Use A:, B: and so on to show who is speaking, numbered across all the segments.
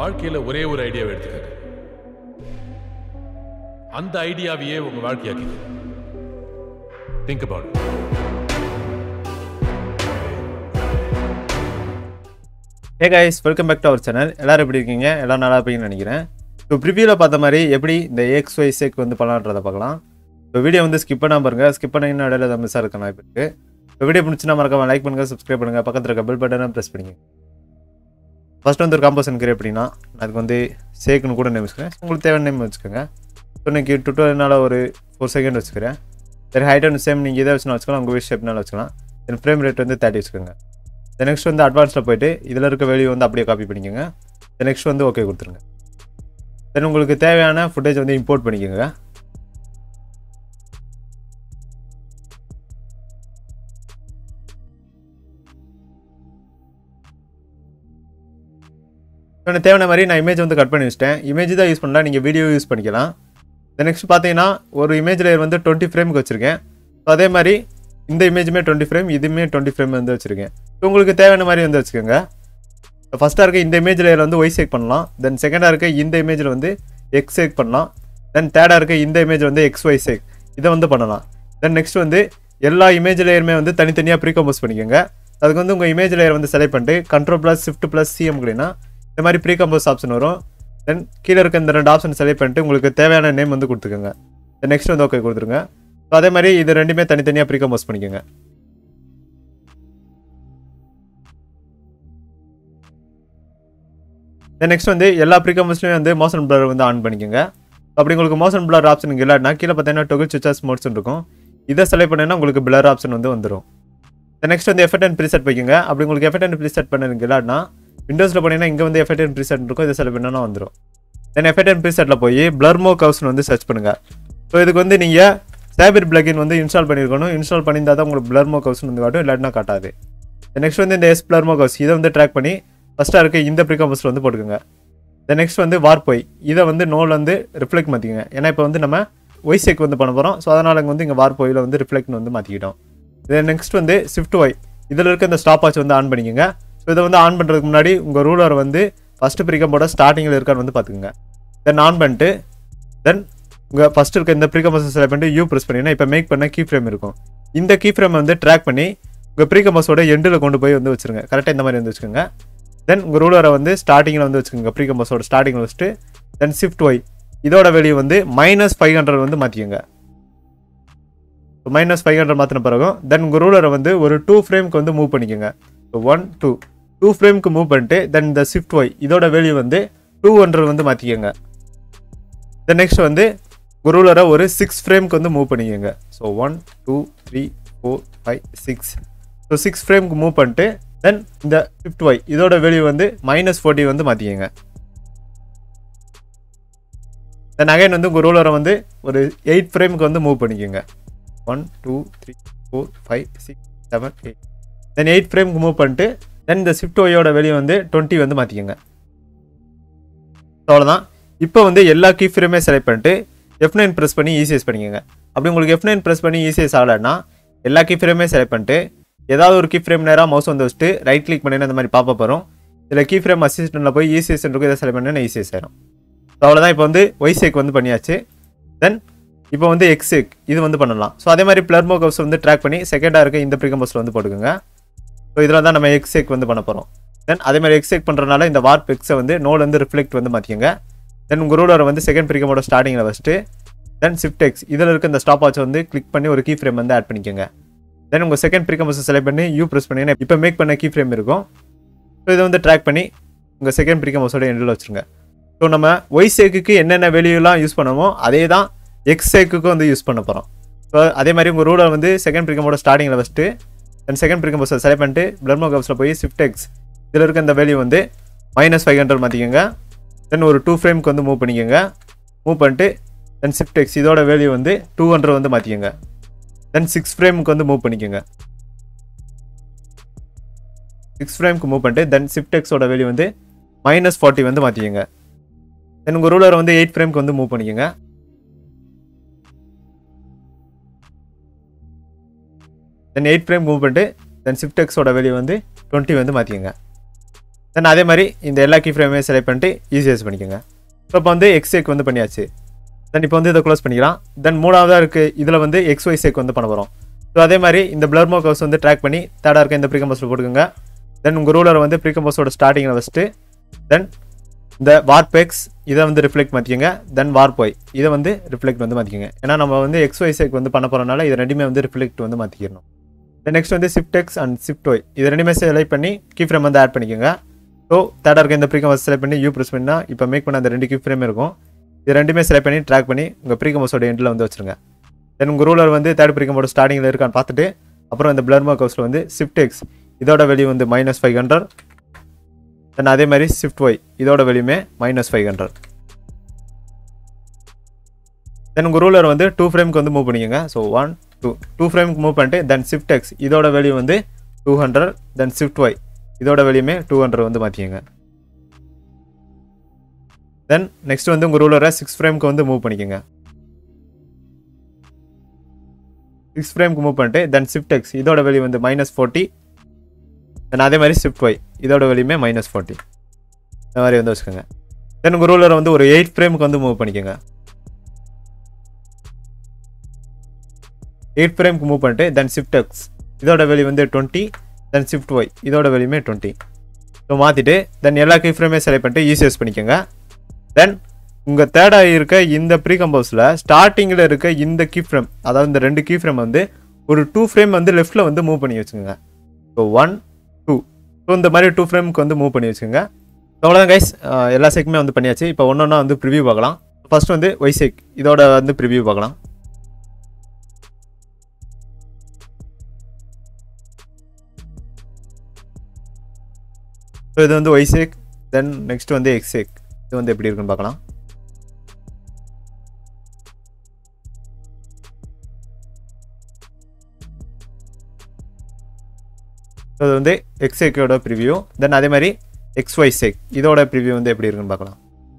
A: வாழ்க்கையில ஒரே ஒரு ஐடியாவை எடுத்துக்கங்க அந்த ஐடியாவையே உங்க வாழ்க்கையாக்கிங்க think about
B: a guys welcome back to our channel எல்லாரும் எப்படி இருக்கீங்க எல்லாம் நல்லா இருப்பீங்கன்னு நினைக்கிறேன் இப்போ ப்ரிவியூவில் பார்த்த மாதிரி எப்படி இந்த எக்ஸ் ஒய் சேக் வந்து பண்ணலான்றதை பார்க்கலாம் இப்போ வீடியோ வந்து ஸ்கிப் பண்ணாம பாருங்க ஸ்கிப் பண்ணீங்கன்னா இடையில ஏதாவது மிஸ் இருக்க வாய்ப்பு இருக்கு இப்போ வீடியோ பிடிச்சினா மறக்காம லைக் பண்ணுங்க சப்ஸ்கிரைப் பண்ணுங்க பக்கத்தில் இருக்க பெல் பட்டனை ப்ரெஸ் பண்ணிங்க ஃபர்ஸ்ட் வந்து ஒரு காம்போசன் கிரியேட் பண்ணினா அதுக்கு வந்து சேக்குன்னு கூட நேம் வச்சுக்கிறேன் உங்களுக்கு தேவையான நேம் வச்சுக்கோங்க ஸோ இன்னைக்கு டுட்டோரியல்னால ஒரு ஃபோர் செகண்ட் வச்சுக்கிறேன் சரி ஹைட் அண்ட் சேம் நீங்கள் இதை வச்சுனா வச்சுக்கலாம் உங்கள் விஷ் ஷேப்னால வச்சுக்கலாம் தென் ஃப்ரேம் ரேட் வந்து தேர்ட்டி வச்சுக்கோங்க நெக்ஸ்ட் வந்து அட்வான்ஸில் போயிட்டு இதில் இருக்க வேல்யூ வந்து அப்படியே காப்பி பண்ணிக்கோங்க நெக்ஸ்ட் வந்து ஓகே கொடுத்துருங்க தென் உங்களுக்கு தேவையான ஃபுட்டேஜ் வந்து இம்போர்ட் பண்ணிக்கோங்க எனக்கு தேவையான மாதிரி நான் இமேஜ் வந்து கட் பண்ணி வச்சிட்டேன் இமேஜ் தான் யூஸ் பண்ணலாம் நீங்கள் வீடியோ யூஸ் பண்ணிக்கலாம் நெக்ஸ்ட் பார்த்தீங்கன்னா ஒரு இமேஜ் லேயர் வந்து டுவெண்ட்டி ஃப்ரேமுக்கு வச்சுருக்கேன் ஸோ அதே மாதிரி இந்த இமேஜுமே டுவெண்ட்டி ஃப்ரேம் இதுவுமே டுவெண்ட்டி ஃப்ரேம் வந்து வச்சுருக்கேன் ஸோ உங்களுக்கு தேவையான மாதிரி வந்து வச்சுக்கோங்க ஃபஸ்ட்டாக இருக்க இந்த இமேஜ் லேயர் வந்து ஒய் சேக் பண்ணலாம் தென் செகண்டாக இருக்க இந்த இமேஜில் வந்து எக்ஸ் சேக் பண்ணலாம் தென் தேர்டாக இருக்க இந்த இமேஜ் வந்து எக்ஸ் ஒய் சேக் இதை வந்து பண்ணலாம் தென் நெக்ஸ்ட் வந்து எல்லா இமேஜ் லேயருமே வந்து தனித்தனியாக ப்ரீ கம்போஸ் பண்ணிக்கோங்க அதுக்கு வந்து உங்கள் இமேஜ் லேயர் வந்து செலக்ட் பண்ணிட்டு control plus shift plus CM அப்படின்னா இந்த மாதிரி ப்ரீ கம்போஸ் ஆப்ஷன் வரும் தென் கீழே இருக்க இந்த ரெண்டு ஆப்ஷன் செலக்ட் பண்ணிட்டு உங்களுக்கு தேவையான நேம் வந்து கொடுத்துக்கோங்க தென் நெக்ஸ்ட் வந்து ஓகே கொடுத்துருங்க ஸோ அதே மாதிரி இது ரெண்டுமே தனித்தனியாக ப்ரீ கம்போஸ் பண்ணிக்கோங்க தென் நெக்ஸ்ட் வந்து எல்லா ப்ரீகம்பஸ்லையும் வந்து மோஷன் பிளர் வந்து ஆன் பண்ணிக்கோங்க அப்படி உங்களுக்கு மோஷன் பிளர் ஆப்ஷன் இங்கே இல்லாட்டினா கீழே பார்த்தீங்கன்னா டொகில் சுவிச்சஸ் மோட்ஸ் இருக்கும் இதை செலக்ட் பண்ணீங்கன்னா உங்களுக்கு பிளர் ஆப்ஷன் வந்து வந்துடும் நெக்ஸ்ட் வந்து எஃபெக்ட் அண்ட் ப்ரீசெட் வைக்கோங்க அப்படி உங்களுக்கு எஃபெக்ட் அண்ட் ப்ரீசெட் பண்ணதுக்கு இல்லாட்டினா விண்டோஸில் பண்ணீங்கன்னா இங்கே வந்து எஃபெக்ட் அண்ட் ப்ரீசெட் இருக்கும் இதை செலக்ட் பண்ணா வந்துடும் தென் எஃபெக்ட் அண்ட் ப்ரீசெட்டில் போய் பிளர்மோ கவுஸ்னு வந்து சர்ச் பண்ணுங்கள் ஸோ இதுக்கு வந்து நீங்கள் சேபிர் பிளகின் வந்து இன்ஸ்டால் பண்ணியிருக்கணும் இன்ஸ்டால் பண்ணியிருந்தா தான் உங்களுக்கு பிளர்மோ கவுஸ்னு வந்து காட்டும் இல்லாட்டினா காட்டாது நெக்ஸ்ட் வந்து இந்த எஸ் பிளர்மோ கவுஸ் இதை வந்து ட்ராக் பண்ணி ஃபஸ்ட்டாக இருக்க இந்த ப்ரீகாம்பஸில் வந்து போட்டுக்கோங்க தென் நெக்ஸ்ட் வந்து வார்பொய் இதை வந்து நோல் வந்து ரிஃப்ளெக்ட் மாற்றிக்கோங்க ஏன்னா இப்போ வந்து நம்ம ஒய் சேக் வந்து பண்ண போகிறோம் ஸோ அதனால் இங்கே வந்து இங்கே வார்பொயில் வந்து ரிஃப்ளெக்ட் வந்து மாற்றிக்கிட்டோம் தென் நெக்ஸ்ட் வந்து ஷிஃப்ட் ஒய் இதில் இருக்க இந்த ஸ்டாப் வாட்ச் வந்து ஆன் பண்ணிக்கோங்க ஸோ இதை வந்து ஆன் பண்ணுறதுக்கு முன்னாடி உங்கள் ரூலர் வந்து ஃபஸ்ட்டு ப்ரீகம்போட ஸ்டார்டிங்கில் இருக்கான்னு வந்து பார்த்துக்குங்க தென் ஆன் பண்ணிட்டு தென் உங்கள் ஃபஸ்ட் இருக்க இந்த ப்ரீகம்பஸை செலக்ட் பண்ணிட்டு யூ ப்ரெஸ் பண்ணிங்கன்னா இப்போ மேக் பண்ண கீ ஃப்ரேம் இருக்கும் இந்த கீ ஃப்ரேம் வந்து ட்ராக் பண்ணி உங்கள் ப்ரீகம்பஸோட எண்டில் கொண்டு போய் வந்து வச்சுருங்க கரெக்டாக இந்த மாதிரி வந்து வச்சுக்கோங்க தென் உங்கள் ரூலரை வந்து ஸ்டார்டிங்கில் வந்து வச்சுக்கோங்க ப்ரீ கம்பஸோட ஸ்டார்டிங்கில் வச்சுட்டு தென் ஷிஃப்ட் ஒய் இதோட வெளியே வந்து மைனஸ் ஃபைவ் ஹண்ட்ரட் வந்து மாற்றிக்கோங்க மைனஸ் ஃபைவ் ஹண்ட்ரட் மாற்றின பிறகும் தென் உங்கள் ரூலரை வந்து ஒரு டூ ஃப்ரேம்க்கு வந்து மூவ் பண்ணிக்கோங்க ஒன் டூ டூ ஃப்ரேம்க்கு மூவ் பண்ணிட்டு தென் இந்த ஷிஃப்ட் ஒய் இதோட வெளியே வந்து டூ ஹண்ட்ரட் வந்து மாற்றிக்கோங்க தென் நெக்ஸ்ட் வந்து உங்கள் ரூலரை ஒரு சிக்ஸ் ஃப்ரேம்க்கு வந்து மூவ் பண்ணிக்கோங்க so one two three four five six so six ஃப்ரேம்க்கு மூவ் பண்ணிட்டு தென் இந்த ஃபிஃப்ட் ஒய் இதோட வேல்யூ வந்து மைனஸ் ஃபோர்ட்டி வந்து மாற்றிக்கங்க தென் அகைன் வந்து உங்கள் ரூலரை வந்து ஒரு எயிட் ஃப்ரேமுக்கு வந்து மூவ் பண்ணிக்கோங்க one two three four five six seven eight then eight ஃப்ரேமுக்கு மூவ் பண்ணிட்டு தென் இந்த ஷிஃப்ட் ஒய்யோட வெளியே வந்து டுவெண்ட்டி வந்து மாற்றிக்கோங்க அவ்வளோதான் இப்போ வந்து எல்லா கீ ஃப்ரேமே செலக்ட் பண்ணிட்டு எஃப் நைன் ப்ரெஸ் பண்ணி ஈசிஎஸ் பண்ணிக்கோங்க அப்படி உங்களுக்கு எஃப் நைன் ப்ரெஸ் பண்ணி ஈசிஎஸ் ஆகலைன்னா எல்லா கீ ஃப்ரேமே செலக்ட் பண்ணிட்டு ஏதாவது ஒரு கீ ஃப்ரேம் நேராக மவுஸ் வந்து வச்சுட்டு ரைட் கிளிக் பண்ணி அந்த மாதிரி பாப்பா வரும் இதில் கீ ஃப்ரேம் அசிஸ்டண்ட்டில் போய் ஈசிஎஸ் இருக்கும் இதை செலக்ட் பண்ணி ஈசிஎஸ் ஆயிரும் ஸோ அவ்வளோதான் இப்போ வந்து ஒய் சேக் வந்து பண்ணியாச்சு தென் இப்போ வந்து எக்ஸ் சேக் இது வந்து பண்ணலாம் ஸோ அதே மாதிரி பிளர்மோ கப்ஸ் வந்து ட்ராக் பண்ணி செகண்டாக இருக்க இந்த ப்ரீகம்பஸில் வந்து போட்டுக்கோங்க ஸோ இதில் தான் நம்ம எக்ஸ் சேக் வந்து பண்ண போகிறோம் தென் அதே மாதிரி எக்ஸ் சேக் பண்ணுறதுனால இந்த வார்ப் எக்ஸை வந்து நோல் வந்து ரிஃப்ளெக்ட் வந்து மாற்றிக்கோங்க தென் உங்கள் ரூலரை வந்து செகண்ட் ப்ரீகமோட ஸ்டார்டிங்கில் வச்சுட்டு தென் ஷிஃப்ட் எக்ஸ் இதில் இருக்க இந்த ஸ்டாப் வாட்ச் வந்து கிளிக் பண்ணி ஒரு கீ ஃப்ரேம் வந்து ஆட் பண்ணிக்கோங்க தென் உங்கள் செகண்ட் ப்ரீகம்பஸை செலக்ட் பண்ணி யூ ப்ரெஸ் பண்ணி இப்போ மேக் பண்ண கீ ஃப்ரேம் இருக்கும் ஸோ இதை வந்து ட்ராக் பண்ணி உங்கள் செகண்ட் ப்ரீகம்பஸோட எண்டில் வச்சுருங்க ஸோ நம்ம ஒய் சேக்குக்கு என்னென்ன வேல்யூலாம் யூஸ் பண்ணுமோ அதே தான் எக்ஸ் சேக்குக்கும் வந்து யூஸ் பண்ண போகிறோம் ஸோ அதே மாதிரி உங்கள் ரூலர் வந்து செகண்ட் ப்ரீகமோட ஸ்டார்டிங்கில் வச்சுட்டு தென் செகண்ட் ப்ரீகம்பஸை செலக்ட் பண்ணிட்டு பிளர்மோ கப்ஸில் போய் ஷிஃப்ட் எக்ஸ் இதில் இருக்க இந்த வேல்யூ வந்து மைனஸ் ஃபைவ் ஹண்ட்ரட் மாற்றிக்கோங்க தென் ஒரு டூ ஃப்ரேம்க்கு வந்து மூவ் பண்ணிக்கோங்க மூவ் பண்ணிட்டு தென் ஷிஃப்ட் எக்ஸ் இதோட வேல்யூ வந்து டூ ஹண்ட்ரட் வந்து மாற்றிக்கோங்க தென் சிக்ஸ் ஃப்ரேமுக்கு வந்து மூவ் பண்ணிக்கோங்க சிக்ஸ் ஃப்ரேமுக்கு மூவ் பண்ணிட்டு தென் ஷிஃப்ட் எக்ஸோட வேல்யூ வந்து மைனஸ் ஃபார்ட்டி வந்து மாற்றிக்கோங்க தென் உங்கள் ரூலரை வந்து எயிட் ஃப்ரேமுக்கு வந்து மூவ் பண்ணிக்கோங்க தென் எயிட் ஃப்ரேம் மூவ் பண்ணிட்டு தென் ஷிஃப்ட் எக்ஸோட வேல்யூ வந்து டுவெண்ட்டி வந்து மாற்றிக்கோங்க தென் அதே மாதிரி இந்த எல்லா கீ ஃப்ரேமே செலக்ட் பண்ணிட்டு ஈஸியஸ் பண்ணிக்கோங்க ஸோ இப்போ வந்து எக்ஸ் சேக் வந்து பண்ணியாச்சு தென் இப்போ வந்து இதை க்ளோஸ் பண்ணிக்கலாம் தென் மூணாவதாக இருக்குது இதில் வந்து எக்ஸ் ஒய் சேக் வந்து பண்ண போகிறோம் ஸோ அதே மாதிரி இந்த பிளர் மார்க்கர்ஸ் வந்து ட்ராக் பண்ணி தேர்டாக இருக்க இந்த ப்ரீகம்போஸில் போட்டுக்கோங்க தென் உங்கள் ரூலர் வந்து ப்ரீகம்போஸோட ஸ்டார்டிங்கில் வச்சுட்டு தென் இந்த வார்பெக்ஸ் இதை வந்து ரிஃப்ளெக்ட் மாற்றிக்கோங்க தென் வார்பொய் இதை வந்து ரிஃப்ளெக்ட் வந்து மாற்றிக்கோங்க ஏன்னா நம்ம வந்து எக்ஸ் ஒய் சேக் வந்து பண்ண போகிறனால இது ரெண்டுமே வந்து ரிஃப்ளெக்ட் வந்து மாற்றிக்கணும் தென் நெக்ஸ்ட் வந்து சிப்டெக்ஸ் அண்ட் சிப்டோய் இது ரெண்டுமே செலக்ட் பண்ணி கீ ஃப்ரேம் வந்து ஆட் பண்ணிக்கோங்க ஸோ தேர்டாக இருக்க இந்த ப்ரீகமஸ் செலக்ட் பண்ணி யூ ப்ரெஸ் பண்ணால் இப்போ மேக் பண்ண அந்த ரெண்டு கீ ஃப்ரேம் இருக்கும் இது ரெண்டுமே செலக்ட் பண்ணி ட்ராக் பண்ணி உங்கள் ப்ரீகமஸோட எண்டில் வந்து வச்சுருங்க தென் உங்கள் ரூலர் வந்து தேர்ட் ப்ரீகமோட ஸ்டார்டிங்கில் இருக்கான்னு பார்த்துட்டு அப்புறம் இந்த பிளர் மார்க்கவுஸில் வந்து சிப்டெக்ஸ் இதோட வெளியே வந்து மைனஸ் ஃபைவ் ஹண்ட்ரட் தென் அதே மாதிரி ஷிஃப்ட் ஒய் இதோட வெளியுமே மைனஸ் ஃபைவ் ஹண்ட்ரட் தென் உங்கள் ரூலர் வந்து டூ ஃப்ரேம்க்கு வந்து மூவ் பண்ணிக்கோங்க ஸோ ஒன் டூ டூ ஃப்ரேம்க்கு மூவ் பண்ணிட்டு தென் ஷிஃப்ட் எக்ஸ் இதோட வெளியே வந்து two hundred then shift Y இதோட வெளியுமே டூ ஹண்ட்ரட் வந்து மாற்றிக்கோங்க தென் நெக்ஸ்ட் வந்து உங்கள் ரூலரை சிக்ஸ் ஃப்ரேம்க்கு வந்து மூவ் பண்ணிக்கோங்க சிக்ஸ் ஃப்ரேம்க்கு மூவ் பண்ணிட்டு தென் ஷிஃப்ட் எக்ஸ் இதோட வெளியே வந்து மைனஸ் ஃபோர்ட்டி தென் அதே மாதிரி ஷிஃப்ட் ஒய் இதோட வெளியுமே மைனஸ் ஃபார்ட்டி இந்த மாதிரி வந்து வச்சுக்கோங்க தென் உங்கள் ரூலரை வந்து ஒரு எயிட் ஃப்ரேமுக்கு வந்து மூவ் பண்ணிக்கோங்க எயிட் ஃப்ரேம்க்கு மூவ் பண்ணிட்டு தென் ஷிஃப்ட் எக்ஸ் இதோட வெளி வந்து டுவெண்ட்டி தென் ஷிஃப்ட் ஒய் இதோட வெளியுமே டுவெண்ட்டி ஸோ மாற்றிட்டு தென் எல்லா கீ ஃப்ரேமே செலக்ட் பண்ணிட்டு யூசிஎஸ் பண்ணிக்கோங்க தென் உங்கள் தேர்டாக இருக்க இந்த ப்ரீ கம்போஸில் ஸ்டார்டிங்கில் இருக்க இந்த கீ ஃப்ரேம் அதாவது இந்த ரெண்டு கீ ஃப்ரேம் வந்து ஒரு டூ ஃப்ரேம் வந்து லெஃப்ட்டில் வந்து மூவ் பண்ணி வச்சுக்கோங்க ஸோ ஒன் டூ ஸோ இந்த மாதிரி டூ ஃப்ரேமுக்கு வந்து மூவ் பண்ணி வச்சுக்கோங்க அவ்வளோதான் கைஸ் எல்லா செக்குமே வந்து பண்ணியாச்சு இப்போ ஒன்று ஒன்றா வந்து ப்ரிவியூ பார்க்கலாம் ஃபர்ஸ்ட் வந்து ஒய் செக் இதோட வந்து ப்ரிவியூ பார்க்கலாம் ஸோ இது வந்து ஒய் சேக் தென் நெக்ஸ்ட் வந்து எக்ஸ் சேக் இது வந்து எப்படி இருக்குன்னு பார்க்கலாம் ஸோ இது வந்து எக்ஸ் சேக்கோட ப்ரிவியூ தென் அதே மாதிரி எக்ஸ் ஒய் சேக் இதோட ப்ரிவியூ வந்து எப்படி இருக்குன்னு பார்க்கலாம்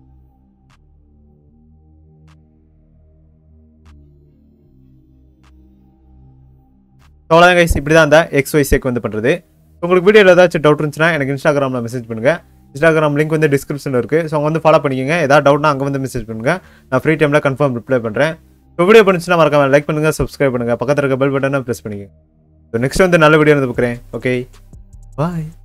B: அவ்வளோதான் கைஸ் இப்படி தான் அந்த எக்ஸ் ஒய் சேக் வந்து பண்ணுறது உங்களுக்கு வீடியோவில் ஏதாச்சும் டவுட் இருந்துச்சுன்னா எனக்கு இன்ஸ்டாகிராமில் மெசேஜ் பண்ணுங்கள் இன்ஸ்டாகிராம் லிங்க் வந்து டிஸ்கிரிப்ஷனில் இருக்குது ஸோ அவங்க வந்து ஃபாலோ பண்ணிக்கோங்க ஏதாவது டவுட்னா அங்கே வந்து மெசேஜ் பண்ணுங்கள் நான் ஃப்ரீ டைமில் கன்ஃபார்ம் ரிப்ளை பண்ணுறேன் இப்போ வீடியோ பண்ணிச்சுன்னா மறக்காம லைக் பண்ணுங்கள் சப்ஸ்கிரைப் பண்ணுங்கள் பக்கத்தில் இருக்க பெல் பட்டனை ப்ரெஸ் பண்ணிக்கோங்க ஸோ நெக்ஸ்ட் வந்து நல்ல வீடியோ வந்து பார்க்குறேன் ஓகே பாய்